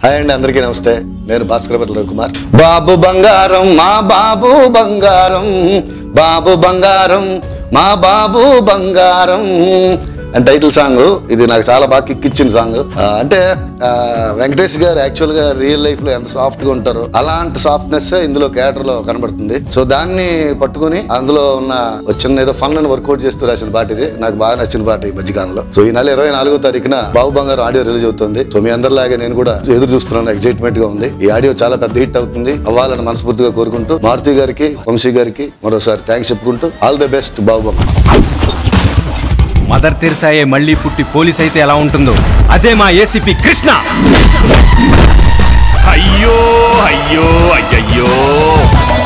hi అండి అందరికీ నమస్తే నేను భాస్కరపతి రవికుమార్ బాబు బంగారం మా బాబు బంగారం బాబు బంగారం మా బాబు బంగారం అండ్ టైటిల్ సాంగ్ ఇది నాకు చాలా బాగా కిక్ ఇచ్చిన సాంగ్ అంటే ఆ, వెంకటేష్ గారు యాక్చువల్ గా రియల్ లైఫ్ లో ఎంత సాఫ్ట్ గా ఉంటారో అలాంటి సాఫ్ట్నెస్ ఇందులో క్యారెక్టర్ లో కనబడుతుంది సో దాన్ని పట్టుకొని అందులో ఉన్న ఒక చిన్న ఏదో ఫన్ అని వర్కౌట్ చేస్తూ రాసిన పాట ఇది నాకు బాగా నచ్చిన పాట ఈ మధ్యకాలంలో సో ఈ నెల ఇరవై నాలుగో తారీఖున బాబు బంగారు ఆడియో రిలీజ్ అవుతుంది సో మీ అందరిలాగే నేను కూడా ఎదురు చూస్తున్నాను ఎక్సైట్మెంట్ గా ఉంది ఈ ఆడియో చాలా పెద్ద హిట్ అవుతుంది అవ్వాలని మనస్ఫూర్తిగా కోరుకుంటూ మారుతి గారికి వంశీ గారికి మరోసారి థ్యాంక్స్ చెప్పుకుంటూ ఆల్ ది బెస్ట్ బాబు బంగారు మదర్ తెరిసాయే మళ్ళీ పుట్టి పోలీస్ అయితే ఎలా ఉంటుందో అదే మా ఏసీపీ కృష్ణ అయ్యో అయ్యో అయ్యయ్యో